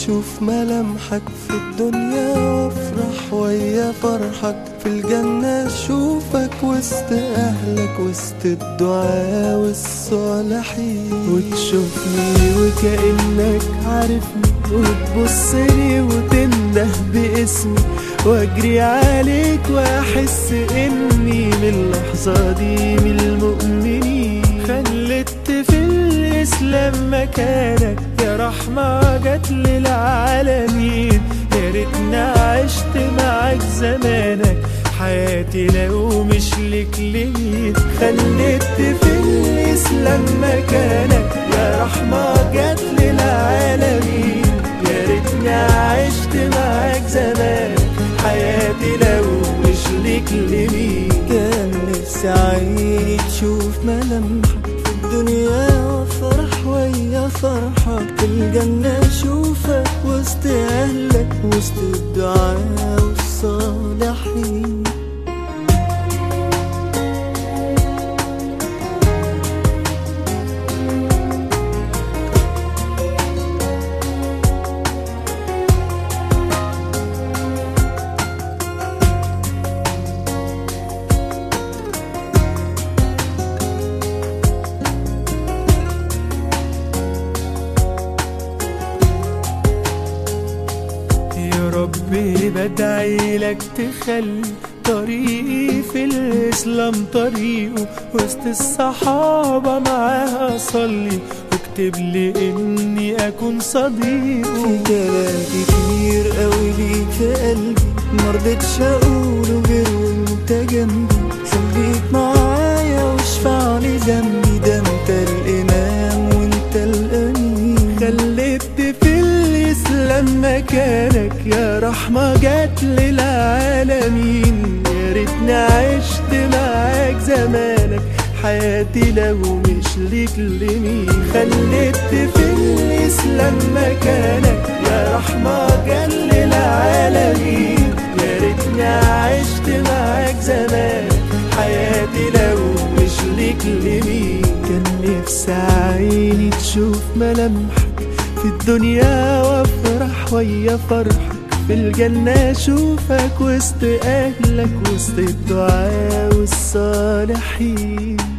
تشوف ملامحك في الدنيا وافرح ويا فرحك في الجنة اشوفك وسط اهلك وسط الدعاء والصالحين وتشوفني وكأنك عارفني وتبصلي وتنده باسمي واجري عليك واحس اني من اللحظة دي من المؤمنين خلت في الاسلام مكانك يا رحمة جت للعالمين يا ريتنا عشت معاك زمانك حياتي لو مش لك ليه خلت في الاسلام مكانك يا رحمة جت للعالمين يا ريتني عشت معاك زمان حياتي لو مش لك لمين كان نفسي عيني تشوف ملامحك في الدنيا وافرح ويا فرحك في الجنة اشوفك وسط اهلك وسط الدعاء والصالحين يا ربي بدعي لك تخلي طريقي في الإسلام طريقه وسط الصحابة معاها صلي واكتب لي إني أكون صديقه في كلام كتير قوي ليك في قلبي مرضتش اقوله غير وانت جنبي خليك معايا واشفع لي ذنبي ده انت الامام وانت الامين خليت في الإسلام مكانك يا رحمة جات للعالمين يا ريتني عشت معاك زمانك حياتي لو مش ليك لمين خليت في الإسلام مكانك يا رحمة جات للعالمين يا ريتني عشت معاك زمانك حياتي لو مش ليك لمين كان نفسي عيني تشوف ملامحك في الدنيا وافرح ويا فرحك في الجنة اشوفك وسط اهلك وسط الدعاء والصالحين